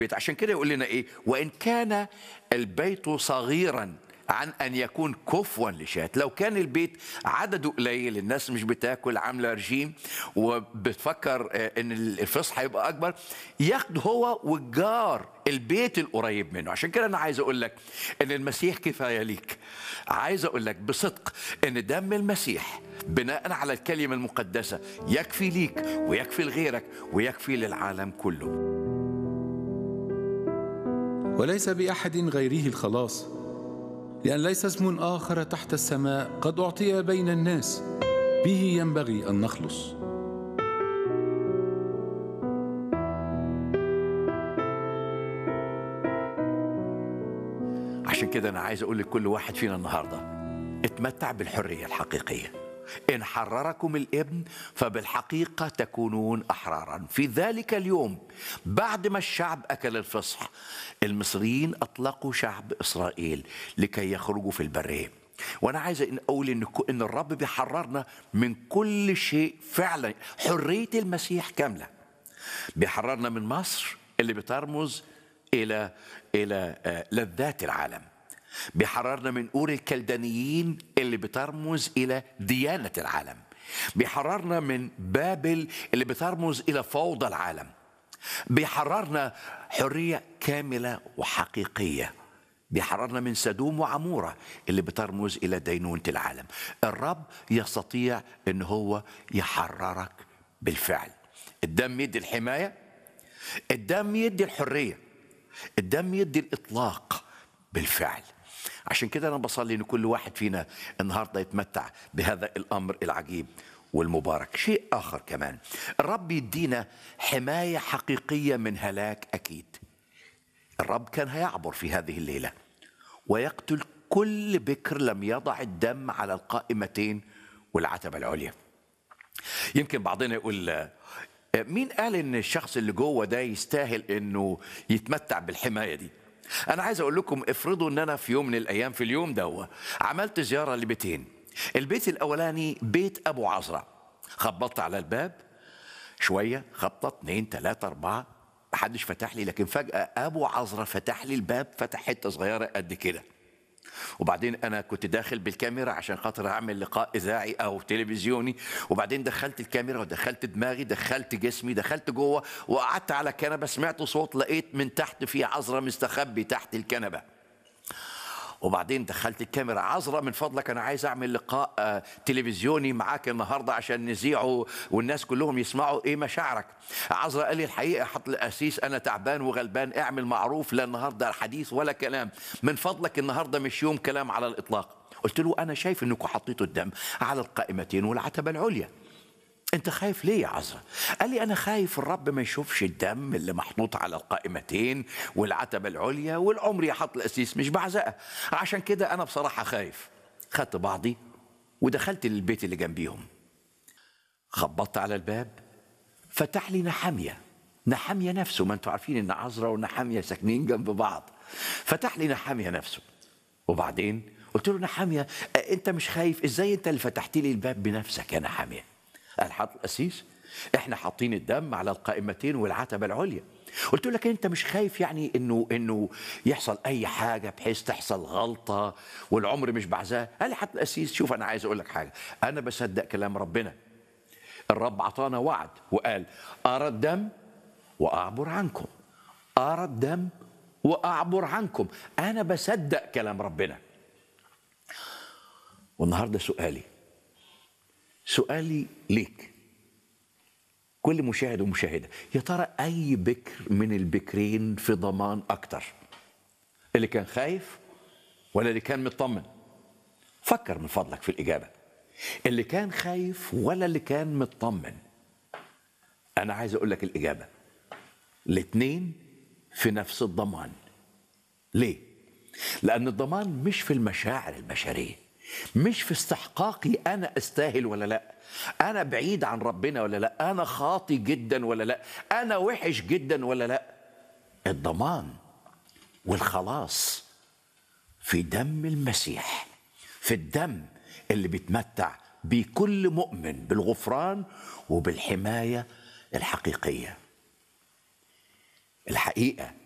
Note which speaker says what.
Speaker 1: البيت عشان كده يقول لنا ايه وان كان البيت صغيرا عن ان يكون كفوا لشاة لو كان البيت عدده قليل الناس مش بتاكل عامله رجيم وبتفكر آه، ان الفصح هيبقى اكبر ياخد هو والجار البيت القريب منه عشان كده انا عايز اقول لك ان المسيح كفايه ليك عايز اقول لك بصدق ان دم المسيح بناء على الكلمه المقدسه يكفي ليك ويكفي لغيرك ويكفي للعالم كله
Speaker 2: وليس باحد غيره الخلاص لان ليس اسم اخر تحت السماء قد اعطي بين الناس به ينبغي ان نخلص
Speaker 1: عشان كده انا عايز اقول لكل واحد فينا النهارده اتمتع بالحريه الحقيقيه ان حرركم الابن فبالحقيقه تكونون احرارا في ذلك اليوم بعد ما الشعب اكل الفصح المصريين اطلقوا شعب اسرائيل لكي يخرجوا في البريه وانا عايز إن اقول ان ك- ان الرب بيحررنا من كل شيء فعلا حريه المسيح كامله بيحررنا من مصر اللي بترمز الى الى آه، لذات العالم بيحررنا من اور الكلدانيين اللي بترمز الى ديانه العالم بيحررنا من بابل اللي بترمز الى فوضى العالم بيحررنا حريه كامله وحقيقيه بيحررنا من سدوم وعموره اللي بترمز الى دينونه العالم الرب يستطيع ان هو يحررك بالفعل الدم يدي الحمايه الدم يدي الحريه الدم يدي الاطلاق بالفعل عشان كده انا بصلي ان كل واحد فينا النهارده يتمتع بهذا الامر العجيب والمبارك شيء اخر كمان الرب يدينا حمايه حقيقيه من هلاك اكيد الرب كان هيعبر في هذه الليله ويقتل كل بكر لم يضع الدم على القائمتين والعتبه العليا يمكن بعضنا يقول آه، مين قال ان الشخص اللي جوه ده يستاهل انه يتمتع بالحمايه دي انا عايز اقول لكم افرضوا ان انا في يوم من الايام في اليوم ده عملت زياره لبيتين البيت الاولاني بيت ابو عزرا خبطت على الباب شويه خبطه اثنين ثلاثه اربعه محدش فتح لي لكن فجاه ابو عزرا فتح لي الباب فتح حته صغيره قد كده وبعدين انا كنت داخل بالكاميرا عشان خاطر اعمل لقاء اذاعي او تلفزيوني وبعدين دخلت الكاميرا ودخلت دماغي دخلت جسمي دخلت جوه وقعدت على كنبه سمعت صوت لقيت من تحت في عذراء مستخبي تحت الكنبه وبعدين دخلت الكاميرا عذراء من فضلك انا عايز اعمل لقاء آه، تلفزيوني معاك النهارده عشان نذيعه والناس كلهم يسمعوا ايه مشاعرك عذراء قال لي الحقيقه حط الاسيس انا تعبان وغلبان اعمل معروف لا النهارده حديث ولا كلام من فضلك النهارده مش يوم كلام على الاطلاق قلت له انا شايف انكم حطيتوا الدم على القائمتين والعتبه العليا انت خايف ليه يا عذرا قال لي انا خايف الرب ما يشوفش الدم اللي محطوط على القائمتين والعتبه العليا والعمر يا حط الاسيس مش بعزقه عشان كده انا بصراحه خايف خدت بعضي ودخلت للبيت اللي جنبيهم خبطت على الباب فتح لي نحاميه نحاميه نفسه ما انتوا عارفين ان عذرا ونحاميه ساكنين جنب بعض فتح لي نحاميه نفسه وبعدين قلت له نحاميه اه، انت مش خايف ازاي انت اللي فتحت لي الباب بنفسك يا نحاميه قال حاط القسيس احنا حاطين الدم على القائمتين والعتبه العليا قلت له لك انت مش خايف يعني انه انه يحصل اي حاجه بحيث تحصل غلطه والعمر مش بعزاه قال لي حتى القسيس شوف انا عايز اقول لك حاجه انا بصدق كلام ربنا الرب عطانا وعد وقال ارى الدم واعبر عنكم ارى الدم واعبر عنكم انا بصدق كلام ربنا والنهارده سؤالي سؤالي ليك كل مشاهد ومشاهدة يا ترى أي بكر من البكرين في ضمان أكتر اللي كان خايف ولا اللي كان مطمن فكر من فضلك في الإجابة اللي كان خايف ولا اللي كان مطمن أنا عايز أقول لك الإجابة الاتنين في نفس الضمان ليه؟ لأن الضمان مش في المشاعر البشرية مش في استحقاقي أنا أستاهل ولا لا أنا بعيد عن ربنا ولا لا أنا خاطي جدا ولا لا أنا وحش جدا ولا لا الضمان والخلاص في دم المسيح في الدم اللي بيتمتع بيه كل مؤمن بالغفران وبالحماية الحقيقية الحقيقة